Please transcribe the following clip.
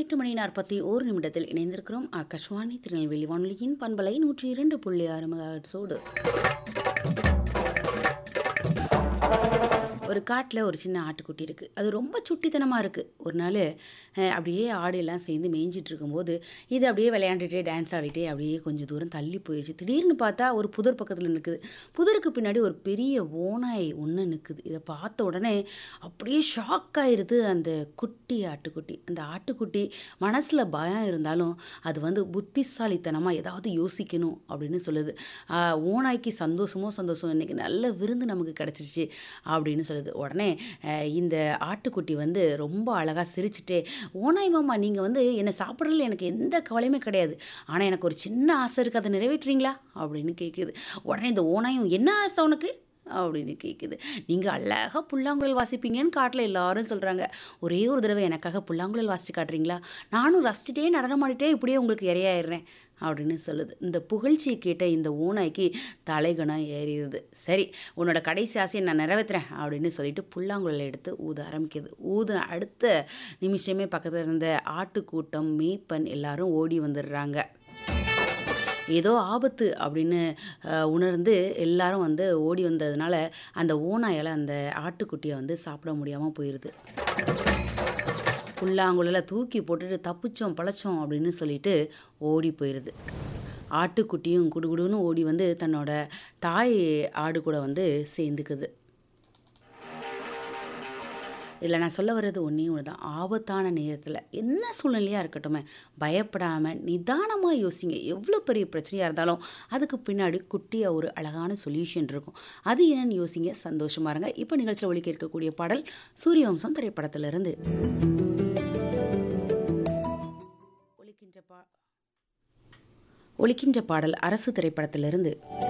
எட்டு மணி நாற்பத்தி ஓரு நிமிடத்தில் இணைந்திருக்கிறோம் ஆகாஷ்வாணி திருநெல்வேலி வானொலியின் பண்பலை நூற்றி இரண்டு புள்ளி ஆறு மெகாஹெர்ட்ஸோடு ஒரு காட்டில் ஒரு சின்ன ஆட்டுக்குட்டி இருக்குது அது ரொம்ப சுட்டித்தனமாக இருக்குது ஒரு நாள் அஹ், அப்படியே ஆடு எல்லாம் சேர்ந்து மேய்ஞ்சிட்டு இருக்கும்போது இது அப்படியே விளையாண்டுட்டே டான்ஸ் ஆடிட்டே அப்படியே கொஞ்சம் தூரம் தள்ளி போயிடுச்சு திடீர்னு பார்த்தா ஒரு புதர் பக்கத்தில் நிற்குது புதருக்கு பின்னாடி ஒரு பெரிய ஓநாய் ஒன்று நிற்குது இதை பார்த்த உடனே அப்படியே ஷாக் ஆயிருது அந்த குட்டி ஆட்டுக்குட்டி அந்த ஆட்டுக்குட்டி மனசில் பயம் இருந்தாலும் அது வந்து புத்திசாலித்தனமாக ஏதாவது யோசிக்கணும் அப்படின்னு சொல்லுது ஆஹ், ஓநாய்க்கு சந்தோஷமோ சந்தோஷம் இன்னைக்கு நல்ல விருந்து நமக்கு கிடச்சிருச்சு அப்படின்னு சொல்லுது உடனே அஹ், இந்த ஆட்டுக்குட்டி வந்து ரொம்ப அழகாக சிரிச்சுட்டே ஓநாய் மாமா நீங்கள் வந்து என்னை சாப்பிட்றதுல எனக்கு எந்த கவலையுமே கிடையாது ஆனால் எனக்கு ஒரு சின்ன ஆசை இருக்குது அதை நிறைவேற்றுறீங்களா அப்படின்னு கேட்குது உடனே இந்த ஓநாயும் என்ன ஆசை உனக்கு அப்படின்னு கேட்குது நீங்கள் அழகாக புல்லாங்குழல் வாசிப்பீங்கன்னு காட்டில் எல்லாரும் சொல்கிறாங்க ஒரே ஒரு தடவை எனக்காக புல்லாங்குழல் வாசித்து காட்டுறீங்களா நானும் ரசிச்சிட்டே நடனம் ஆடிட்டே இப்படியே உங்களுக்கு இரையாயிடுறேன் அப்படின்னு சொல்லுது இந்த புகழ்ச்சியை கேட்ட இந்த ஓநாய்க்கு தலைகணம் ஏறிடுது சரி உன்னோட கடைசி ஆசையை நான் நிறைவேற்றுறேன் அப்படின்னு சொல்லிட்டு புல்லாங்குழல் எடுத்து ஊத ஆரம்பிக்குது ஊத அடுத்த நிமிஷமே பக்கத்தில் இருந்த ஆட்டுக்கூட்டம் மேய்ப்பன் எல்லாரும் ஓடி வந்துடுறாங்க ஏதோ ஆபத்து அப்படின்னு அஹ், உணர்ந்து எல்லாரும் வந்து ஓடி வந்ததுனால அந்த ஓநாயால் அந்த ஆட்டுக்குட்டியை வந்து சாப்பிட முடியாமல் போயிடுது புல்லாங்குழல தூக்கி போட்டுட்டு தப்பிச்சோம் பழச்சோம் அப்படின்னு சொல்லிட்டு ஓடி போயிடுது ஆட்டுக்குட்டியும் குடுகுடுன்னு ஓடி வந்து தன்னோட தாய் ஆடு கூட வந்து சேர்ந்துக்குது இதில் நான் சொல்ல வர்றது ஒன்றே ஒன்று தான் ஆபத்தான நேரத்தில் என்ன சூழ்நிலையாக இருக்கட்டுமே பயப்படாமல் நிதானமாக யோசிங்க எவ்வளோ பெரிய பிரச்சனையாக இருந்தாலும் அதுக்கு பின்னாடி குட்டியாக ஒரு அழகான சொல்யூஷன் இருக்கும் அது என்னன்னு யோசிங்க சந்தோஷமாக இருங்க இப்போ நிகழ்ச்சியில் ஒழிக்க இருக்கக்கூடிய பாடல் சூரியவம்சம் திரைப்படத்திலிருந்து ஒலிக்கின்ற பா ஒலிக்கின்ற பாடல் அரசு திரைப்படத்திலிருந்து